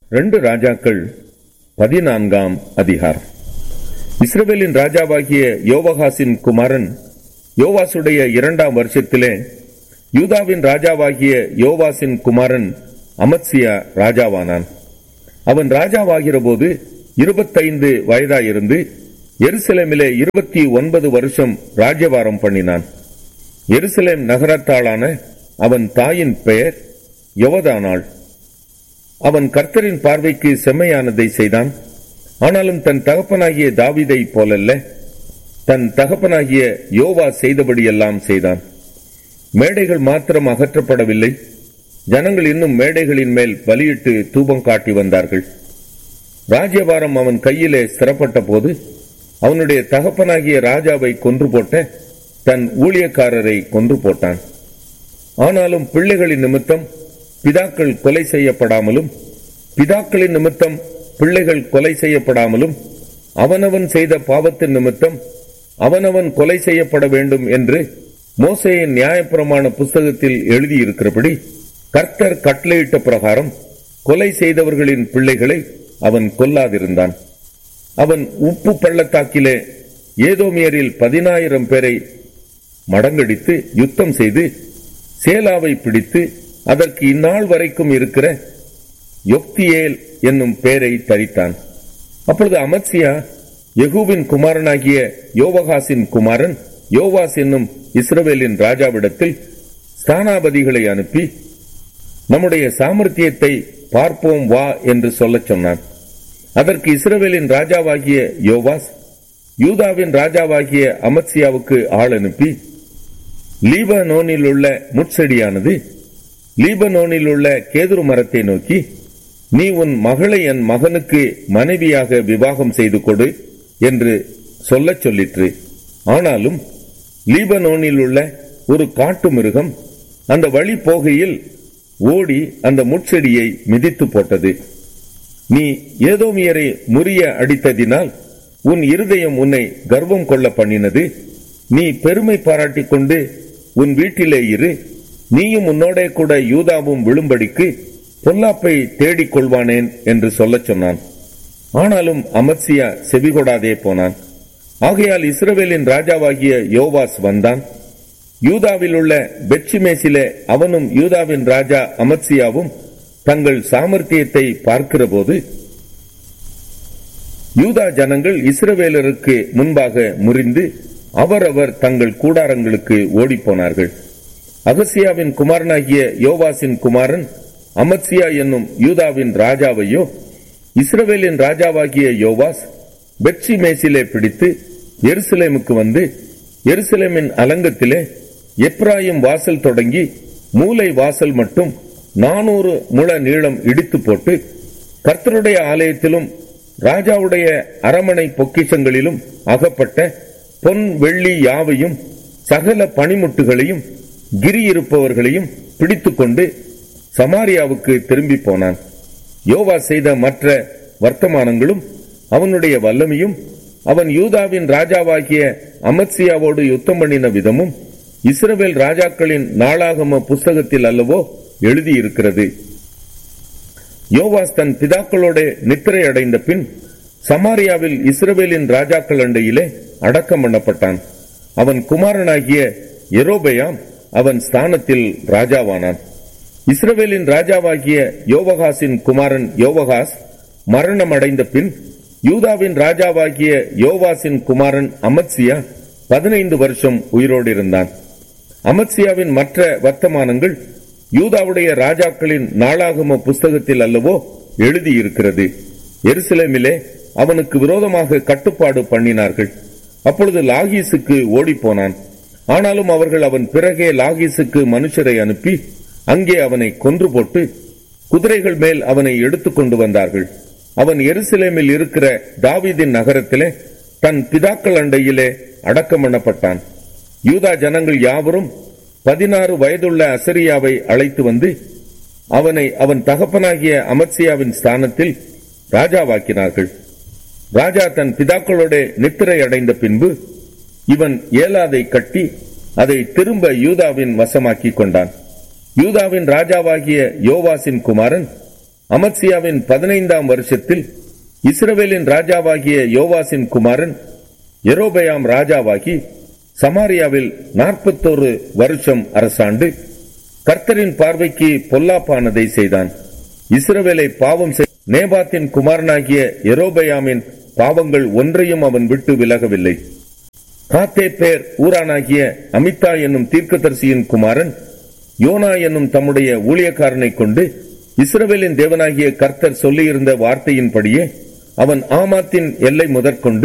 ரெண்டு ராஜாக்கள் பதினான்காம் அதிகாரம் இஸ்ரவேலின் ராஜாவாகிய யோவகாசின் குமாரன் யோவாசுடைய இரண்டாம் வருஷத்திலே யூதாவின் ராஜாவாகிய யோவாசின் குமாரன் அமத்சியா ராஜாவானான் அவன் ராஜாவாகிற போது இருபத்தைந்து வயதாயிருந்து எருசலேமிலே இருபத்தி ஒன்பது வருஷம் ராஜ்யபாரம் பண்ணினான் எருசலேம் நகரத்தாளான அவன் தாயின் பெயர் யவதானாள் அவன் கர்த்தரின் பார்வைக்கு செம்மையானதை செய்தான் ஆனாலும் தன் தகப்பனாகிய தாவிதை போலல்ல தன் தகப்பனாகிய யோவா செய்தபடியெல்லாம் செய்தான் மேடைகள் மாத்திரம் அகற்றப்படவில்லை ஜனங்கள் இன்னும் மேடைகளின் மேல் பலியிட்டு தூபம் காட்டி வந்தார்கள் ராஜ்யபாரம் அவன் கையிலே ஸ்திரப்பட்ட போது அவனுடைய தகப்பனாகிய ராஜாவை கொன்று போட்ட தன் ஊழியக்காரரை கொன்று போட்டான் ஆனாலும் பிள்ளைகளின் நிமித்தம் பிதாக்கள் கொலை செய்யப்படாமலும் பிதாக்களின் நிமித்தம் பிள்ளைகள் கொலை செய்யப்படாமலும் அவனவன் செய்த பாவத்தின் நிமித்தம் அவனவன் கொலை செய்யப்பட வேண்டும் என்று மோசையின் நியாயப்பிரமாண புஸ்தகத்தில் எழுதியிருக்கிறபடி கர்த்தர் கட்டளையிட்ட பிரகாரம் கொலை செய்தவர்களின் பிள்ளைகளை அவன் கொல்லாதிருந்தான் அவன் உப்பு பள்ளத்தாக்கிலே ஏதோமியரில் பதினாயிரம் பேரை மடங்கடித்து யுத்தம் செய்து சேலாவை பிடித்து அதற்கு இந்நாள் வரைக்கும் இருக்கிற யொக்தியேல் என்னும் பெயரை தரித்தான் அப்பொழுது அமத்சியா யெகூவின் குமாரனாகிய யோவகாசின் குமாரன் யோவாஸ் என்னும் இஸ்ரவேலின் ராஜாவிடத்தில் ஸ்தானாபதிகளை அனுப்பி நம்முடைய சாமர்த்தியத்தை பார்ப்போம் வா என்று சொல்லச் சொன்னான் அதற்கு இஸ்ரவேலின் ராஜாவாகிய யோவாஸ் யூதாவின் ராஜாவாகிய அமத்சியாவுக்கு ஆள் அனுப்பி லீபனோனில் உள்ள முட்செடியானது லீபனோனில் உள்ள கேதுரு மரத்தை நோக்கி நீ உன் மகளை என் மகனுக்கு மனைவியாக விவாகம் செய்து கொடு என்று சொல்லச் சொல்லிற்று ஆனாலும் லீபனோனில் உள்ள ஒரு காட்டு மிருகம் அந்த வழி போகையில் ஓடி அந்த முட்செடியை மிதித்து போட்டது நீ ஏதோமியரை முறிய அடித்ததினால் உன் இருதயம் உன்னை கர்வம் கொள்ள பண்ணினது நீ பெருமை பாராட்டிக் கொண்டு உன் வீட்டிலே இரு நீயும் உன்னோட கூட யூதாவும் விழும்படிக்கு பொல்லாப்பை தேடிக் கொள்வானேன் என்று சொல்லச் சொன்னான் ஆனாலும் அமத்சியா செவிகொடாதே போனான் ஆகையால் இஸ்ரவேலின் ராஜாவாகிய யோவாஸ் வந்தான் யூதாவில் உள்ள பெட்சிமேசிலே அவனும் யூதாவின் ராஜா அமத்சியாவும் தங்கள் சாமர்த்தியத்தை பார்க்கிற போது யூதா ஜனங்கள் இஸ்ரவேலருக்கு முன்பாக முறிந்து அவரவர் தங்கள் கூடாரங்களுக்கு ஓடிப்போனார்கள் அகசியாவின் குமாரனாகிய யோவாசின் குமாரன் அமத்சியா என்னும் யூதாவின் ராஜாவையோ இஸ்ரவேலின் ராஜாவாகிய யோவாஸ் பெட்சி மேசிலே பிடித்து எருசலேமுக்கு வந்து எருசலேமின் அலங்கத்திலே எப்ராயிம் வாசல் தொடங்கி மூலை வாசல் மட்டும் நானூறு முழ நீளம் இடித்து போட்டு கர்த்தருடைய ஆலயத்திலும் ராஜாவுடைய அரமனை பொக்கிஷங்களிலும் அகப்பட்ட பொன் வெள்ளி யாவையும் சகல பனிமுட்டுகளையும் கிரி இருப்பவர்களையும் பிடித்துக்கொண்டு சமாரியாவுக்கு திரும்பி போனான் யோவா செய்த மற்ற வர்த்தமானங்களும் அவனுடைய வல்லமையும் அவன் யூதாவின் ராஜாவாகிய அமத்சியாவோடு யுத்தம் பண்ணின விதமும் இஸ்ரவேல் ராஜாக்களின் நாளாகம புஸ்தகத்தில் அல்லவோ எழுதியிருக்கிறது யோவாஸ் தன் பிதாக்களோட நித்திரை அடைந்த பின் சமாரியாவில் இஸ்ரவேலின் ராஜாக்கள் அண்டையிலே அடக்கம் பண்ணப்பட்டான் அவன் குமாரனாகிய எரோபயாம் அவன் ஸ்தானத்தில் ராஜாவானான் இஸ்ரவேலின் ராஜாவாகிய யோவகாசின் குமாரன் யோவகாஸ் மரணம் அடைந்த பின் யூதாவின் ராஜாவாகிய யோவாசின் குமாரன் அமத்சியா பதினைந்து வருஷம் உயிரோடு இருந்தான் அமத்சியாவின் மற்ற வர்த்தமானங்கள் யூதாவுடைய ராஜாக்களின் நாளாகம புஸ்தகத்தில் அல்லவோ எழுதியிருக்கிறது எருசலேமிலே அவனுக்கு விரோதமாக கட்டுப்பாடு பண்ணினார்கள் அப்பொழுது லாகீசுக்கு ஓடிப்போனான் ஆனாலும் அவர்கள் அவன் பிறகே லாகீசுக்கு மனுஷரை அனுப்பி அங்கே அவனை கொன்று போட்டு குதிரைகள் மேல் அவனை எடுத்துக் கொண்டு வந்தார்கள் அவன் எருசலேமில் இருக்கிற தாவீதின் நகரத்திலே தன் பிதாக்கள் அண்டையிலே அடக்கம் பண்ணப்பட்டான் யூதா ஜனங்கள் யாவரும் பதினாறு வயதுள்ள அசரியாவை அழைத்து வந்து அவனை அவன் தகப்பனாகிய அமத்சியாவின் ஸ்தானத்தில் ராஜாவாக்கினார்கள் ராஜா தன் பிதாக்களோட நித்திரை அடைந்த பின்பு இவன் ஏலாதை கட்டி அதை திரும்ப யூதாவின் வசமாக்கிக் கொண்டான் யூதாவின் ராஜாவாகிய யோவாசின் குமாரன் அமத்சியாவின் பதினைந்தாம் வருஷத்தில் இஸ்ரவேலின் ராஜாவாகிய யோவாசின் குமாரன் எரோபயாம் ராஜாவாகி சமாரியாவில் நாற்பத்தோரு வருஷம் அரசாண்டு கர்த்தரின் பார்வைக்கு பொல்லாப்பானதை செய்தான் இஸ்ரவேலை பாவம் செய் நேபாத்தின் குமாரனாகிய எரோபயாமின் பாவங்கள் ஒன்றையும் அவன் விட்டு விலகவில்லை காத்தே பேர் ஊரானாகிய அமிதா என்னும் தீர்க்கதரிசியின் குமாரன் யோனா என்னும் தம்முடைய ஊழியக்காரனை கொண்டு இஸ்ரவேலின் தேவனாகிய கர்த்தர் சொல்லியிருந்த வார்த்தையின்படியே அவன் ஆமாத்தின் எல்லை முதற்கொண்டு